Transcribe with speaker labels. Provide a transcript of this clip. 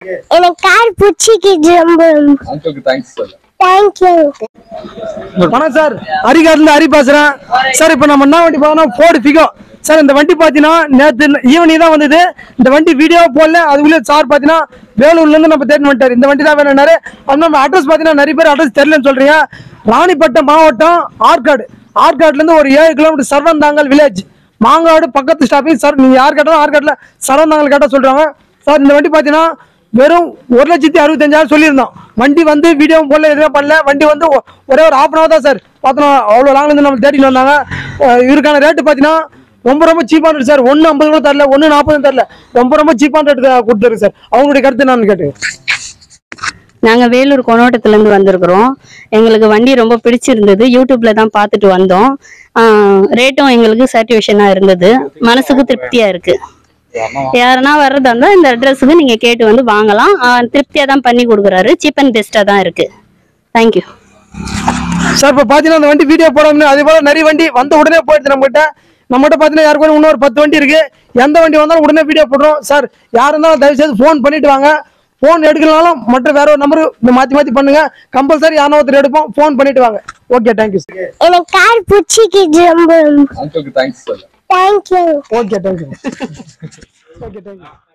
Speaker 1: எனக்கு கார் பிடிச்சிக்கிது ரொம்ப
Speaker 2: அங்கிளுக்கு தேங்க்ஸ் சொல்லு
Speaker 1: தேங்க்யூ
Speaker 3: வணக்கம் சார் அரிகாட்ல இருந்து ஹரி பேசுறேன் சார் இப்போ நம்ம என்ன வண்டி பார்த்தோம்னா ஃபோர்டு ஃபிகோ சார் இந்த வண்டி பார்த்தீங்கன்னா நேற்று ஈவினிங் தான் வந்தது இந்த வண்டி வீடியோ போடல அதுக்குள்ளே சார் பார்த்தீங்கன்னா வேலூர்ல இருந்து நம்ம தேடி வந்துட்டார் இந்த வண்டி தான் வேணும்னாரு அது நம்ம அட்ரஸ் பார்த்தீங்கன்னா நிறைய பேர் அட்ரஸ் தெரியலன்னு சொல்றீங்க ராணிப்பட்டம் மாவட்டம் ஆற்காடு ஆற்காடுல இருந்து ஒரு ஏழு கிலோமீட்டர் சர்வந்தாங்கல் வில்லேஜ் மாங்காடு பக்கத்து ஸ்டாப்பிங் சார் நீங்க யார் கேட்டாலும் ஆற்காட்டில் சரவந்தாங்கல் கேட்டால் சொல்றாங்க சார் இந்த வண்டி பார்த்தீங்கன்னா வெறும் ஒரு லட்சத்தி அறுபத்தஞ்சாயிரம் சொல்லியிருந்தோம் வண்டி வந்து வீடியோ போடல எதுவுமே பண்ணல வண்டி வந்து ஒ- ஒரே ஒரு half அன் hour தான் சார் பார்த்தோம் அவ்வளோ லாங்ல இருந்து நம்ம தேடிட்டு வந்தாங்க அஹ் இதுக்கான ரேட்டு பார்த்தீங்கன்னா ரொம்ப ரொம்ப சீப்பான ரேட் சார் ஒன்று ஐம்பது கூட தரல ஒன்று நாற்பது தரல ரொம்ப ரொம்ப சீப்பான ரேட்டு கொடுத்துருக்கு சார் அவங்களுடைய கருத்து நான் கேட்டு
Speaker 4: நாங்கள் வேலூர் கொனோட்டத்துலேருந்து வந்திருக்கிறோம் எங்களுக்கு வண்டி ரொம்ப பிடிச்சிருந்தது யூடியூப்ல தான் பார்த்துட்டு வந்தோம் ரேட்டும் எங்களுக்கு சாட்டிஸ்ஃபேக்ஷனாக இருந்தது மனசுக்கு திருப்தியாக இருக்கு யாருன்னா வர்றதா இருந்தால் இந்த அட்ரஸுக்கு நீங்கள் கேட்டு வந்து வாங்கலாம் திருப்தியாக தான் பண்ணி கொடுக்குறாரு சீப் அண்ட் பெஸ்ட்டாக தான் இருக்கு தேங்க்யூ
Speaker 3: சார் இப்போ பார்த்தீங்கன்னா அந்த வண்டி வீடியோ போடாமல் அதே போல நிறைய வண்டி வந்த உடனே போயிடுது நம்மகிட்ட நம்மகிட்ட பார்த்தீங்கன்னா யாருக்கு வேணும் இன்னொரு பத்து வண்டி இருக்கு எந்த வண்டி வந்தாலும் உடனே வீடியோ போடுறோம் சார் யார் இருந்தாலும் தயவு செய்து ஃபோன் பண்ணிட்டு வாங்க ஃபோன் எடுக்கலனாலும் மற்ற வேற ஒரு நம்பர் மாற்றி மாற்றி பண்ணுங்க கம்பல்சரி யாரோ ஒருத்தர் எடுப்போம் ஃபோன் பண்ணிட்டு வாங்க ஓகே தேங்க்யூ
Speaker 1: எனக்கு கார் பிடிச்சிக்கிது ரொம்ப
Speaker 2: அங்கிளுக்கு தேங்க்ஸ் சொல்லு
Speaker 1: thank you
Speaker 3: okay thank you okay thank you